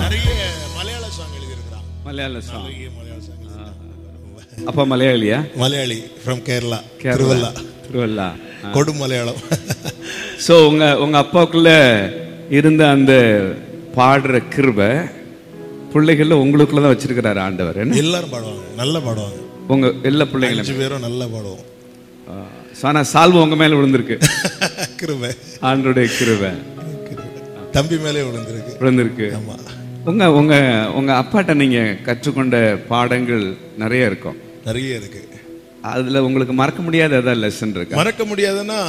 நிறைய மலையாள சாங் எழுதியிருக்கிறான் மலையாள சாங் நிறைய மலையாள சாங் அப்பா மலையாளியா மலையாளி ஃப்ரம் கேரளா கேரளா. திருவல்லா திருவள்ளா கொடு மலையாளம் ஸோ உங்க உங்க அப்பாவுக்குள்ள இருந்த அந்த பாடுற கிருபை பிள்ளைகள்ல உங்களுக்குள்ள தான் வச்சிருக்கிறாரு ஆண்டவர் என்ன எல்லாரும் பாடுவாங்க நல்லா பாடுவாங்க உங்க எல்லா பிள்ளைங்களும் அஞ்சு பேரும் நல்லா பாடுவோம் ஆனா சால்வம் உங்க மேல விழுந்திருக்கு கிருபை ஆண்டோடைய கிருபை கிருபை. தம்பி மேலே விழுந்திருக்கு விழுந்திருக்கு ஆமா உங்க உங்க உங்க அப்பாட்ட நீங்க கற்றுக்கொண்ட பாடங்கள் நிறைய இருக்கும் நிறைய இருக்கு அதுல உங்களுக்கு மறக்க முடியாத ஏதாவது லெசன் இருக்கா மறக்க முடியாதுன்னா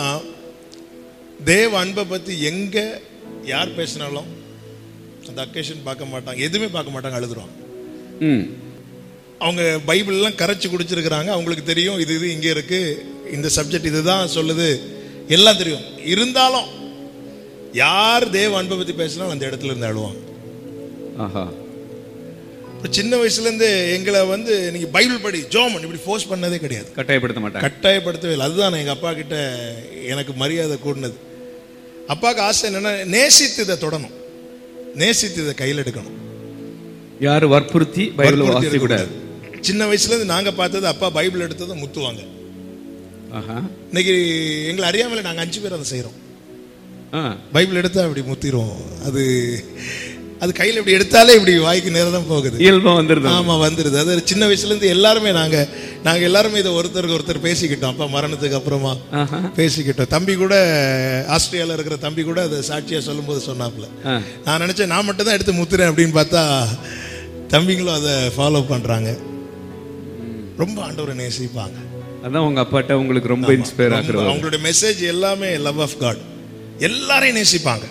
தேவ அன்பை பத்தி எங்க யார் பேசினாலும் அந்த அக்கேஷன் பார்க்க மாட்டாங்க எதுவுமே பார்க்க மாட்டாங்க அழுதுருவாங்க ம் அவங்க பைபிள் எல்லாம் கரைச்சு குடிச்சிருக்கிறாங்க அவங்களுக்கு தெரியும் இது இது இங்க இருக்கு இந்த சப்ஜெக்ட் இதுதான் சொல்லுது எல்லாம் தெரியும் இருந்தாலும் யார் தேவ அன்பை பத்தி பேசினாலும் அந்த இடத்துல இருந்து அழுவாங்க ஆஹா இப்ப சின்ன வயசுல இருந்து எங்களை வந்து நீங்க பைபிள் படி ஜோமன் இப்படி ஃபோர்ஸ் பண்ணதே கிடையாது கட்டாயப்படுத்த மாட்டாங்க கட்டாயப்படுத்தவே இல்லை அதுதான் எங்க அப்பா கிட்ட எனக்கு மரியாதை கூடினது அப்பாவுக்கு ஆசை என்னன்னா நேசித்து இதை தொடணும் நேசித்து இதை கையில் எடுக்கணும் யாரும் வற்புறுத்தி பைபிள் வற்புறுத்தி வாசிக்க கூடாது இருக்கக்கூடாது. சின்ன வயசுல இருந்து நாங்க பார்த்தது அப்பா பைபிள் எடுத்ததை முத்துவாங்க ஆஹா இன்னைக்கு எங்களை அறியாமல நாங்க அஞ்சு பேர் அதை செய்றோம் ஆ பைபிள் எடுத்தா அப்படி முத்திரும் அது அது கையில் இப்படி எடுத்தாலே இப்படி வாய்க்கு நேரம் தான் போகுது இயல்பா வந்துருது ஆமா வந்துருது அது சின்ன வயசுல இருந்து எல்லாருமே நாங்க நாங்க எல்லாருமே இதை ஒருத்தருக்கு ஒருத்தர் பேசிக்கிட்டோம் அப்பா மரணத்துக்கு அப்புறமா ஆஹா பேசிக்கிட்டோம் தம்பி கூட ஆஸ்திரேலியால இருக்கிற தம்பி கூட அதை சாட்சியா சொல்லும்போது சொன்னாப்புல ஆ. நான் நினைச்சேன் நான் மட்டும் தான் எடுத்து முத்துறேன் அப்படின்னு பார்த்தா தம்பிங்களும் அதை ஃபாலோ பண்றாங்க ரொம்ப ஆண்டவரை நேசிப்பாங்க அதான் உங்க அப்பாட்ட உங்களுக்கு ரொம்ப இன்ஸ்பயர் ரொம்ப- ஆகுறது அவங்களுடைய மெசேஜ் எல்லாமே லவ் ஆஃப் காட் எல்லாரையும் நேசிப்பாங்க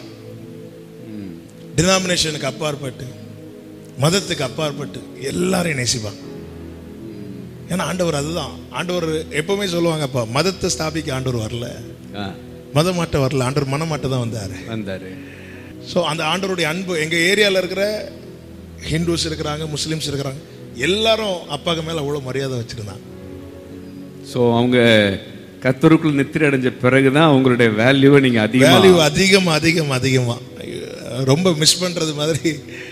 டினாமினேஷனுக்கு அப்பாற்பட்டு மதத்துக்கு அப்பாற்பட்டு எல்லாரையும் நேசிப்பாங்க ஏன்னா ஆண்டவர் அதுதான் ஆண்டவர் எப்பவுமே சொல்லுவாங்கப்பா மதத்தை ஸ்தாபிக்க ஆண்டவர் வரல ஆ, மதமாட்ட வரல ஆண்டவர் மனமாட்ட தான் வந்தாரு வந்தாரு ஸோ அந்த ஆண்டவருடைய அன்பு எங்க ஏரியால இருக்கிற ஹிந்துஸ் இருக்கிறாங்க முஸ்லிம்ஸ் இருக்கிறாங்க எல்லாரும் அப்பாக்கு மேல அவ்வளவு மரியாதை வச்சிருந்தாங்க ஸோ அவங்க கத்தருக்குள் நித்திரை அடைஞ்ச பிறகுதான் அவங்களுடைய வேல்யூவை நீங்க அதிகமா வேல்யூ அதிகம் அதிகம் அதிகமா ரொம்ப மிஸ் பண்றது மாதிரி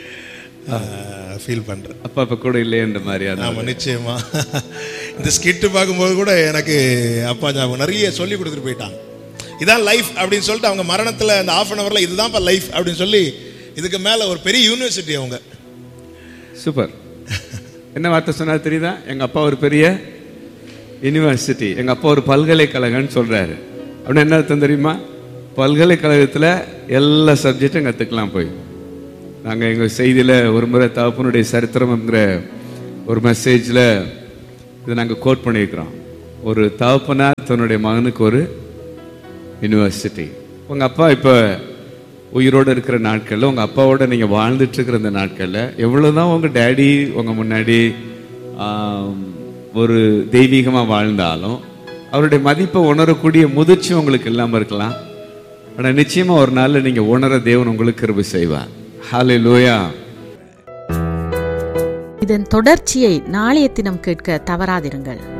ஃபீல் பண்றேன் அப்பா இப்ப கூட இல்லையன்ற மாதிரி அதான் ஆமா நிச்சயமா இந்த ஸ்கிட்டு பார்க்கும்போது கூட எனக்கு அப்பா ஞாபகம் நிறைய சொல்லி கொடுத்துட்டு போயிட்டாங்க இதான் லைஃப் அப்படின்னு சொல்லிட்டு அவங்க மரணத்துல அந்த ஆஃப் அன் ஹவர்ல இதுதான்ப்பா லைஃப் அப்படின்னு சொல்லி இதுக்கு மேல ஒரு பெரிய யூனிவர்சிட்டி அவங்க சூப்பர் என்ன வார்த்தை சொன்னா தெரியுதா எங்க அப்பா ஒரு பெரிய யூனிவர்சிட்டி எங்க அப்பா ஒரு பல்கலைக்கழகம்னு சொல்றாரு அப்படின்னு என்ன அர்த்தம் தெரியுமா பல்கலைக்கழகத்துல எல்லா சப்ஜெக்டும் கத்துக்கலாம் போய் நாங்க எங்க செய்தியில ஒரு முறை தகப்பனுடைய சரித்திரம்ங்கிற ஒரு மெசேஜ்ல இதை நாங்க கோட் பண்ணியிருக்கிறோம் ஒரு தகப்பனா தன்னுடைய மகனுக்கு ஒரு யூனிவர்சிட்டி உங்க அப்பா இப்ப உயிரோடு இருக்கிற நாட்கள்ல உங்க அப்பாவோட நீங்க வாழ்ந்துட்டு இருக்கிற இந்த நாட்கள்ல எவ்வளவுதான் உங்க டேடி உங்க முன்னாடி ஆம், ஒரு தெய்வீகமா வாழ்ந்தாலும் அவருடைய மதிப்பை உணரக்கூடிய முதிர்ச்சி உங்களுக்கு இல்லாம இருக்கலாம் ஆனா நிச்சயமா ஒரு நாள்ல நீங்க உணர தேவன் உங்களுக்கு கிருபை செய்வார் ஹாலே லூயா இதன் தொடர்ச்சியை நாளைய தினம் கேட்க தவறாதிருங்கள்